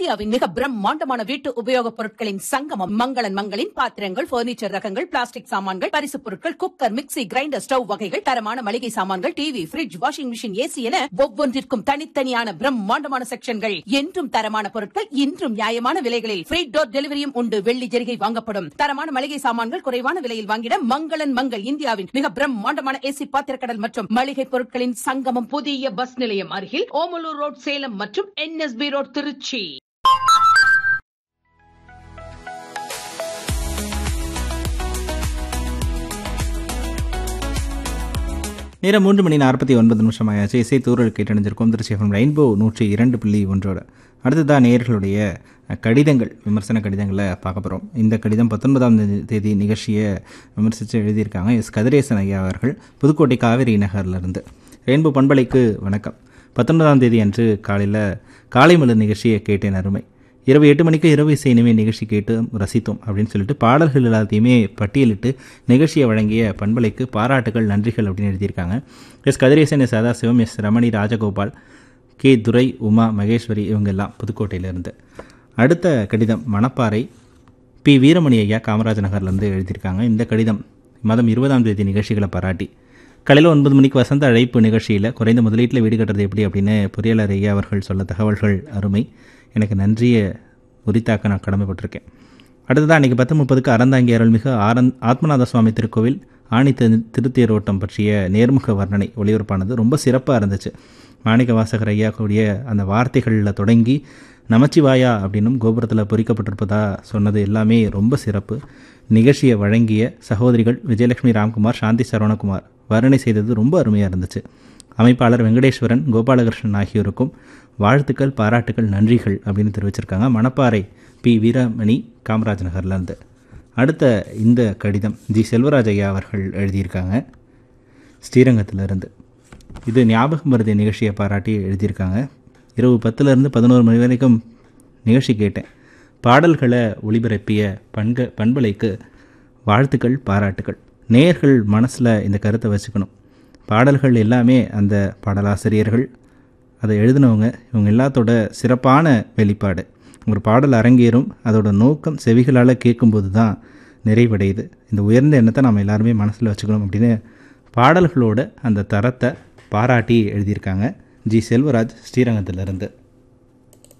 இந்தியாவின் மிக பிரம்மாண்டமான வீட்டு உபயோகப் பொருட்களின் சங்கமம் மங்களன் மங்களின் பாத்திரங்கள் பர்னிச்சர் ரகங்கள் பிளாஸ்டிக் சாமான்கள் பரிசுப் பொருட்கள் குக்கர் மிக்ஸி கிரைண்டர் ஸ்டவ் வகைகள் தரமான மளிகை சாமான்கள் TV fridge washing machine AC என ஒவ்வொன்றிற்கும் தனித்தனியான பிரம்மாண்டமான செக்ஷன்கள் என்றும் தரமான பொருட்கள் இன்றும் நியாயமான விலைகளில் ஃப்ரீ டோர் டெலிவரியும் உண்டு வெள்ளி ஜெரிகை வாங்கப்படும் தரமான மளிகை சாமான்கள் குறைவான விலையில் வாங்கிட மங்களன் மங்கள் இந்தியாவின் மிக பிரம்மாண்டமான ஏசி பாத்திரக்கடல் மற்றும் மளிகை பொருட்களின் சங்கமம் புதிய பஸ் நிலையம் அருகில் ஓமலூர் ரோட் சேலம் மற்றும் என்எஸ்பி ரோட் திருச்சி நேரம் மூன்று மணி நாற்பத்தி ஒன்பது நிமிஷம் ஆயாச்சு இசை தூரல் கேட்டணிஞ்சிருக்கோம் திருச்சி எஃப்எம் ரெயின்போ நூற்றி இரண்டு புள்ளி ஒன்றோட அடுத்ததான் நேயர்களுடைய அஹ், கடிதங்கள் விமர்சன கடிதங்களை பார்க்க போகிறோம் இந்த கடிதம் பத்தொன்பதாம் தேதி- தேதி நிகழ்ச்சியை விமர்சித்து எழுதியிருக்காங்க எஸ் கதிரேசன் ஐயா அவர்கள் புதுக்கோட்டை காவிரி நகர்லேருந்து ரெயின்போ பண்பலைக்கு வணக்கம் பத்தொன்பதாம் தேதி அன்று காலையில் காலை மலர் நிகழ்ச்சியை கேட்டேன் அருமை இரவு எட்டு மணிக்கு இரவு இசை இனிமே நிகழ்ச்சி கேட்டு ரசித்தோம் அப்படின்னு சொல்லிட்டு பாடல்கள் எல்லாத்தையுமே பட்டியலிட்டு நிகழ்ச்சியை வழங்கிய பண்பலைக்கு பாராட்டுகள் நன்றிகள் அப்படின்னு எழுதியிருக்காங்க S Kathiresan S Sadasivam S Ramani Rajagopal K Durai Uma Maheswari இவங்க எல்லாம் புதுக்கோட்டையிலிருந்து அடுத்த கடிதம் மணப்பாறை பி வீரமணி ஐயா காமராஜ் நகர்லேருந்து எழுதியிருக்காங்க இந்த கடிதம் மாதம் இருபதாம் தேதி நிகழ்ச்சிகளை பாராட்டி காலையில் ஒன்பது மணிக்கு வசந்த அழைப்பு நிகழ்ச்சியில் குறைந்த முதலீட்டில் வீடு கட்டுறது எப்படி அப்படின்னு பொறியாளர் ஐயா அவர்கள் சொல்ல தகவல்கள் அருமை எனக்கு நன்றியை உரித்தாக்க நான் கடமைப்பட்டிருக்கேன் அடுத்ததாக அன்றைக்கி பத்து முப்பதுக்கு அறந்தாங்கி அருள்மிகு ஆரந் ஆத்மநாத சுவாமி திருக்கோவில் ஆணி திரு திருத்தேரோட்டம் பற்றிய நேர்முக வர்ணனை ஒளிபரப்பானது ரொம்ப சிறப்பாக இருந்துச்சு மாணிக்க வாசகர் ஐயா கூடிய அந்த வார்த்தைகளில் தொடங்கி நமச்சிவாயா அப்படின்னும் கோபுரத்தில் பொறிக்கப்பட்டிருப்பதா சொன்னது எல்லாமே ரொம்ப சிறப்பு நிகழ்ச்சியை வழங்கிய சகோதரிகள் விஜயலட்சுமி ராம்குமார் சாந்தி சரவணகுமார் வர்ணனை செய்தது ரொம்ப அருமையாக இருந்துச்சு அமைப்பாளர் வெங்கடேஸ்வரன் கோபாலகிருஷ்ணன் ஆகியோருக்கும் வாழ்த்துக்கள் பாராட்டுக்கள் நன்றிகள் அப்படின்னு தெரிவிச்சிருக்காங்க மணப்பாறை பி வீரமணி காமராஜ் நகர்லேருந்து அடுத்த இந்த கடிதம் ஜி செல்வராஜ் ஐயா அவர்கள் எழுதியிருக்காங்க ஸ்ரீரங்கத்திலிருந்து இது ஞாபகம் மருதி நிகழ்ச்சியை பாராட்டி எழுதியிருக்காங்க இரவு பத்துலேருந்து பதினோரு மணி வரைக்கும் நிகழ்ச்சி கேட்டேன் பாடல்களை ஒளிபரப்பிய பண்க பண்பலைக்கு வாழ்த்துக்கள் பாராட்டுகள் நேயர்கள் மனசில் இந்த கருத்தை வச்சுக்கணும் பாடல்கள் எல்லாமே அந்த பாடலாசிரியர்கள் அதை எழுதினவங்க இவங்க எல்லாத்தோட சிறப்பான வெளிப்பாடு ஒரு பாடல் அரங்கேறும் அதோட நோக்கம் செவிகளால் கேட்கும்போது தான் நிறைவடையுது இந்த உயர்ந்த எண்ணத்தை நம்ம எல்லாருமே மனசில் வச்சுக்கணும் அப்படின்னு பாடல்களோட அந்த தரத்தை பாராட்டி எழுதியிருக்காங்க ஜி செல்வராஜ் ஸ்ரீரங்கத்திலிருந்து